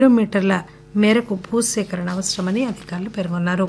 కిలోమీటర్ల మేరకు భూసేకరణ అవసరమని అధికారులు పేర్కొన్నారు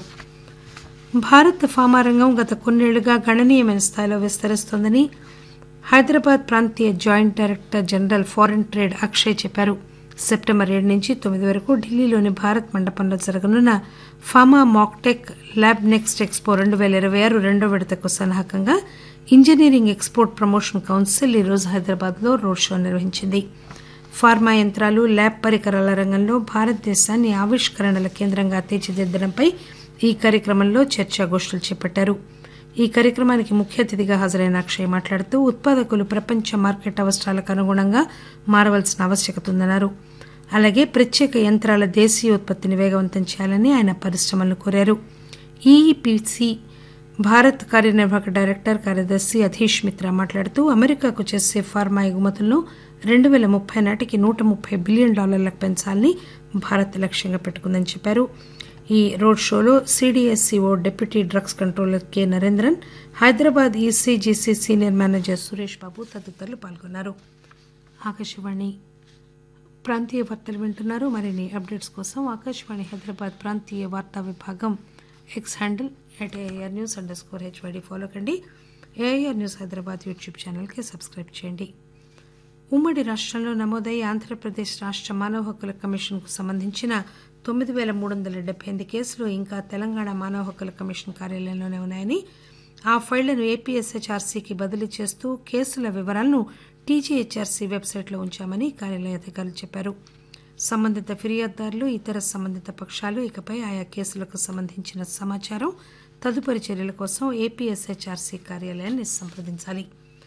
భారత్ ఫార్మా రంగం గత కొన్నేళ్లుగా గణనీయమైన స్థాయిలో విస్తరిస్తోందని హైదరాబాద్ ప్రాంతీయ joint director general foreign trade Akshay చెప్పారు సెప్టెంబర్ ఏడు నుంచి తొమ్మిది వరకు ఢిల్లీలోని భారత్ మండపంలో జరగనున్న pharma machtech lab next expo రెండు పేల ఇరవై ఆరు రెండో విడతకు సన్నాహకంగా ఇంజనీరింగ్ ఎక్స్పోర్ట్ ప్రమోషన్ కౌన్సిల్ ఈరోజు హైదరాబాద్లో రోడ్ షో నిర్వహించింది ఫార్మా యంత్రాలు ల్యాబ్ పరికరాల రంగంలో భారతదేశాన్ని ఆవిష్కరణల కేంద్రంగా తీర్చిదిద్దడంపై ఈ కార్యక్రమంలో చర్చాగోష్ఠులు చేపట్టారు ఈ కార్యక్రమానికి ముఖ్య అతిథిగా హాజరైన అక్షయ్ మాట్లాడుతూ ఉత్పాదకులు ప్రపంచ మార్కెట్ అవసరాలకు అనుగుణంగా మారవలసిన ఆవశ్యకత ఉందన్నారు అలాగే ప్రత్యేక యంత్రాల దేశీయ ఉత్పత్తిని వేగవంతం చేయాలని ఆయన పరిశ్రమలను కోరారు ఈఈపిసి భారత్ కార్యనిర్వాహక డైరెక్టర్ కార్యదర్శి అధీష్ మిత్రా మాట్లాడుతూ అమెరికాకు చేసే ఫార్మా ఎగుమతులను రెండు పేల ముప్పై నాటికి నూట ముప్పై బిలియన్ డాలర్లకు పెంచాలని భారత్ లక్ష్యంగా పెట్టుకుందని చెప్పారు ఈ రోడ్ షోలో CDSCO deputy drugs controller K Narendran Hyderabad ECGC senior manager Suresh Babu తదితరులు పాల్గొన్నారు ఆకాశవాణి ప్రాంతీయ వార్తలు వింటున్నారు మరిన్ని అప్డేట్స్ కోసం ఆకాశవాణి హైదరాబాద్ ప్రాంతీయ వార్తా విభాగం X handle at AR news under score HYD follow కండి ఏఆర్ న్యూస్ హైదరాబాద్ యూట్యూబ్ ఛానల్కి సబ్స్క్రైబ్ చేయండి ఉమ్మడి రాష్ట్రంలో నమోదై ఆంధ్రప్రదేశ్ రాష్ట్ర మానవ హక్కుల కమిషన్కు సంబంధించిన తొమ్మిది పేల మూడు వందల డెబ్బై ఎనిమిది కేసులు ఇంకా తెలంగాణ మానవ హక్కుల కమిషన్ కార్యాలయంలోనే ఉన్నాయని ఆ ఫైళ్లను ఏపీఎస్హెచ్ఆర్సీకి బదిలీ చేస్తూ కేసుల వివరాలను టీజీహెచ్ఆర్సీ వెబ్సైట్లో ఉంచామని కార్యాలయ అధికారులు చెప్పారు సంబంధిత ఫిర్యాదుదారులు ఇతర సంబంధిత పక్షాలు ఇకపై ఆయా కేసులకు సంబంధించిన సమాచారం తదుపరి చర్యల కోసం ఏపీఎస్హెచ్ఆర్సీ కార్యాలయాన్ని సంప్రదించాలి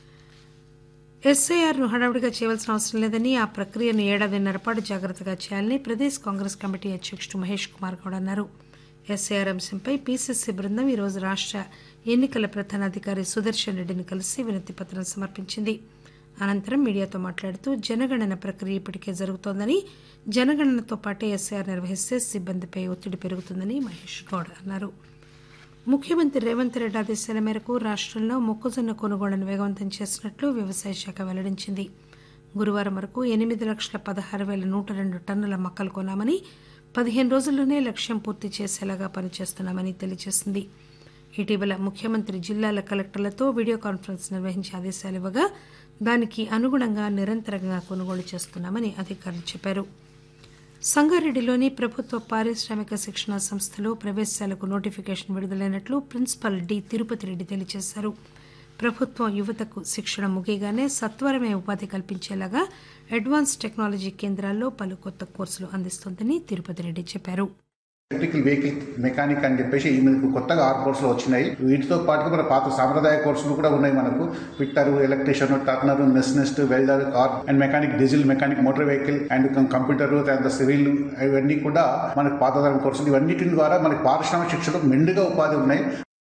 ఎస్ఐఆర్ను హడావుడిగా చేయవలసిన అవసరం లేదని ఆ ప్రక్రియను ఏడాదిన్నర పాటు జాగ్రత్తగా చేయాలని ప్రదేశ్ కాంగ్రెస్ కమిటీ అధ్యక్షుడు మహేష్ కుమార్ గౌడ్ అన్నారు ఎస్ఐఆర్ అంశంపై పీసీసీ బృందం ఈరోజు రాష్ట్ర ఎన్నికల ప్రధానాధికారి సుదర్శన్ రెడ్డిని కలిసి వినతి పత్రం సమర్పించింది అనంతరం మీడియాతో మాట్లాడుతూ జనగణన ప్రక్రియ ఇప్పటికే జరుగుతోందని జనగణనతో పాటే ఎస్ఐఆర్ నిర్వహిస్తే సిబ్బందిపై ఒత్తిడి పెరుగుతుందని మహేష్ గౌడ్ అన్నారు ముఖ్యమంత్రి రేవంత్ రెడ్డి ఆదేశాల మేరకు రాష్టంలో మొక్కజొన్న కొనుగోళ్లను వేగవంతం చేసినట్లు వ్యవసాయ శాఖ వెల్లడించింది గురువారం వరకు ఎనిమిది లక్షల పదహారు పేల నూట రెండు టన్నుల మొక్కలు కొన్నామని పదిహేను రోజుల్లోనే లక్ష్యం పూర్తి చేసేలాగా పనిచేస్తున్నామని తెలియజేసింది ఇటీవల ముఖ్యమంత్రి జిల్లాల కలెక్టర్లతో వీడియో కాన్ఫరెన్స్ నిర్వహించి ఆదేశాలు ఇవ్వగా దానికి అనుగుణంగా నిరంతరంగా కొనుగోలు చేస్తున్నామని అధికారులు చెప్పారు సంగారెడ్డిలోని ప్రభుత్వ పారిశ్రామిక శిక్షణ సంస్థలో ప్రవేశాలకు నోటిఫికేషన్ విడుదలైనట్లు ప్రిన్సిపల్ డి తిరుపతి రెడ్డి తెలియజేశారు ప్రభుత్వం యువతకు శిక్షణ ముగియగానే సత్వరమే ఉపాధి కల్పించేలాగా అడ్వాన్స్ టెక్నాలజీ కేంద్రాల్లో పలు కొత్త కోర్సులు అందిస్తోందని తిరుపతి రెడ్డి చెప్పారు ఎలక్ట్రికల్ వెహికల్ మెకానిక్ అని చెప్పేసి ఈ మనకు కొత్తగా ఆరు కోర్సులు వచ్చినాయి వీటితో పాటుగా మన పాత సాంప్రదాయ కోర్సులు కూడా ఉన్నాయి మనకు ఫిట్టర్ ఎలక్ట్రీషియన్ టర్నర్ నెస్నెస్ట్ welder car and mechanic diesel mechanic motor vehicle and computer and civil ఇవన్నీ కూడా మనకు పాతతరం కోర్సులు ఇవన్నిటి ద్వారా మనకి పారిశ్రామిక శిక్షణలో మెండుగా ఉపాధి ఉన్నాయి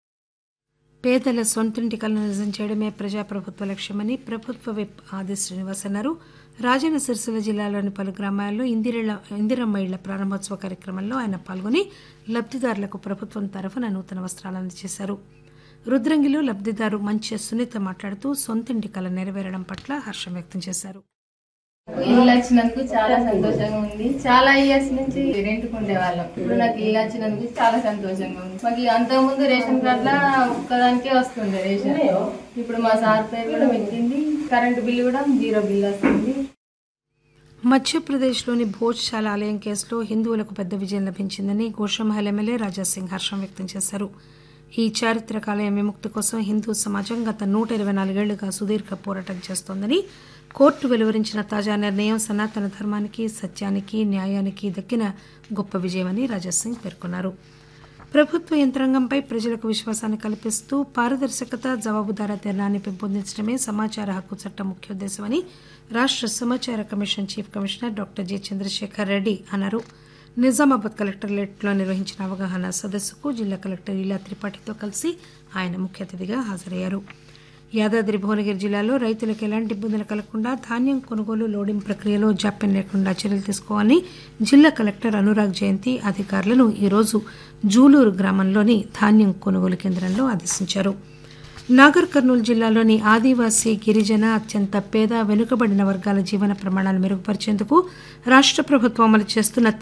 పేదల సొంతింటి కలను నిజం చేయడమే ప్రజాప్రభుత్వ లక్ష్యమని ప్రభుత్వ విప్ ఆది శ్రీనివాస్ అన్నారు రాజన్న సిరిసిల్ల జిల్లాలోని పలు గ్రామాల్లో ఇందిరల ఇందిరమ్మ ఇళ్ల ప్రారంభోత్సవ కార్యక్రమంలో ఆయన పాల్గొని లబ్దిదారులకు ప్రభుత్వం తరఫున నూతన వస్త్రాలు అందజేశారు రుద్రంగిలో లబ్దిదారు మంచి సునీత మాట్లాడుతూ సొంతింటి కల నెరవేరడం పట్ల హర్షం వ్యక్తం చేశారు ఇల్లు వచ్చినందుకు చాలా సంతోషంగా ఉంది చాలా ఇయర్స్ నుంచి రెంట్ ఉండే వాళ్ళం ఇప్పుడు నాకు ఇల్లు వచ్చినందుకు చాలా సంతోషంగా ఉంది మాకు అంతకు ముందు రేషన్ కార్డుల ఒక్కదానికే వస్తుండే రేషన్ ఇప్పుడు మా సార్ పేరు కూడా పెట్టింది కరెంటు బిల్లు కూడా జీరో బిల్ వస్తుంది మధ్యప్రదేశ్లోని భోజ్శాల ఆలయం కేసులో హిందువులకు పెద్ద విజయం లభించిందని గోషమహల్ ఎమ్మెల్యే రాజాసింగ్ హర్షం వ్యక్తం చేశారు ఈ చారిత్రక ఆలయం విముక్తి కోసం హిందూ సమాజం గత నూట ఇరవై నాలుగేళ్లుగా సుదీర్ఘ పోరాటం చేస్తోందని కోర్టు వెలువరించిన తాజా నిర్ణయం సనాతన ధర్మానికి సత్యానికి న్యాయానికి దక్కిన గొప్ప విజయమని రాజాసింగ్ పేర్కొన్నారు ప్రభుత్వ యంత్రాంగంపై ప్రజలకు విశ్వాసాన్ని కల్పిస్తూ పారదర్శకత జవాబుదారీతనాన్ని పెంపొందించడమే సమాచార హక్కు చట్టం ముఖ్యోద్దేశమని రాష్ట్ర సమాచార commission chief commissioner doctor J Chandrashekar Reddy అన్నారు నిజామాబాద్ కలెక్టరేట్లో నిర్వహించిన అవగాహన సదస్సుకు జిల్లా కలెక్టర్ ఇలా త్రిపాఠితో కలిసి ఆయన ముఖ్య అతిథిగా హాజరయ్యారు యాదాద్రి భువనగిరి జిల్లాలో రైతులకు ఎలాంటి ఇబ్బందులు కలగకుండా ధాన్యం కొనుగోలు లోడింగ్ ప్రక్రియలో జాప్యం లేకుండా చర్యలు తీసుకోవాలని జిల్లా కలెక్టర్ అనురాగ్ జయంతి అధికారులను ఈరోజు జూలూరు గ్రామంలోని ధాన్యం కొనుగోలు కేంద్రంలో ఆదేశించారు నాగర్ కర్నూలు జిల్లాలోని ఆదివాసీ గిరిజన అత్యంత పేద వెనుకబడిన వర్గాల జీవన ప్రమాణాలు మెరుగుపరిచేందుకు రాష్ట ప్రభుత్వం అమలు చేస్తున్న